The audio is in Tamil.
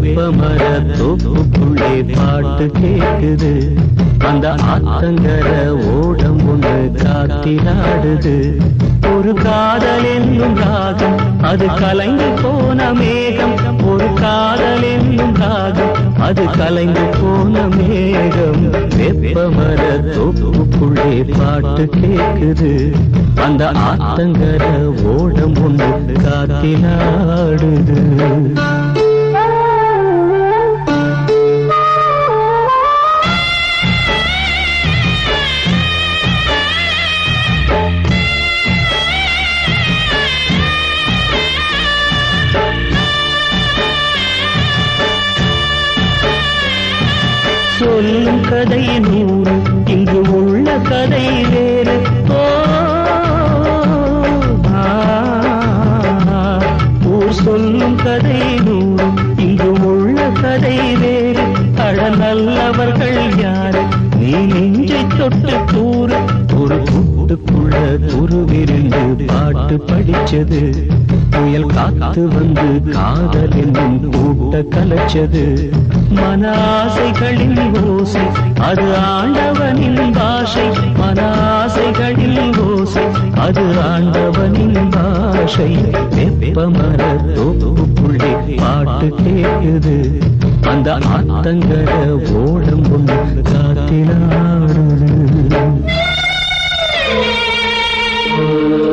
வேப்பமர தோப்புக்குள்ளே பாட்டு கேக்குது அந்த ஆத்தங்கர ஓடம் ஒன்று காத்திலாடுது ஒரு காதல் என்னும் ராகம் அது கலைந்து போன மேகம் ஒரு காதல் என்னும் ராகம் அது கலைந்து போன மேகம் வெப்பமர தோப்புக்குள்ளே பாட்டு கேக்குது அந்த ஆத்தங்கர ஓடம் ஒன்று காத்திலாடுது சொல்லும் கதை நூறு இங்கு உள்ள கதை வேறு ஓ, ஆ, ஊர் சொல்லும் கதை நூறு இங்கு உள்ள கதை வேறு அழ நல்லவர்கள் யாரு நீ நெஞ்சை தொட்டு கூறு ஒரு கூட்டுக்குள்ள துருவிருந்து பாட்டு படிச்சது புயல் காத்து வந்து காதல் என்னும் கூட்ட கலைச்சது மன ஆசைகளின் ஓசை அது ஆண்டவனின் பாஷை மன ஆசைகளின் ஓசை அது ஆண்டவனின் பாஷை வெப்பமர தோப்புக்குள்ளே பாட்டு கேக்குது அந்த ஆத்தங்கர ஓடம் ஒன்று காத்திலாடுது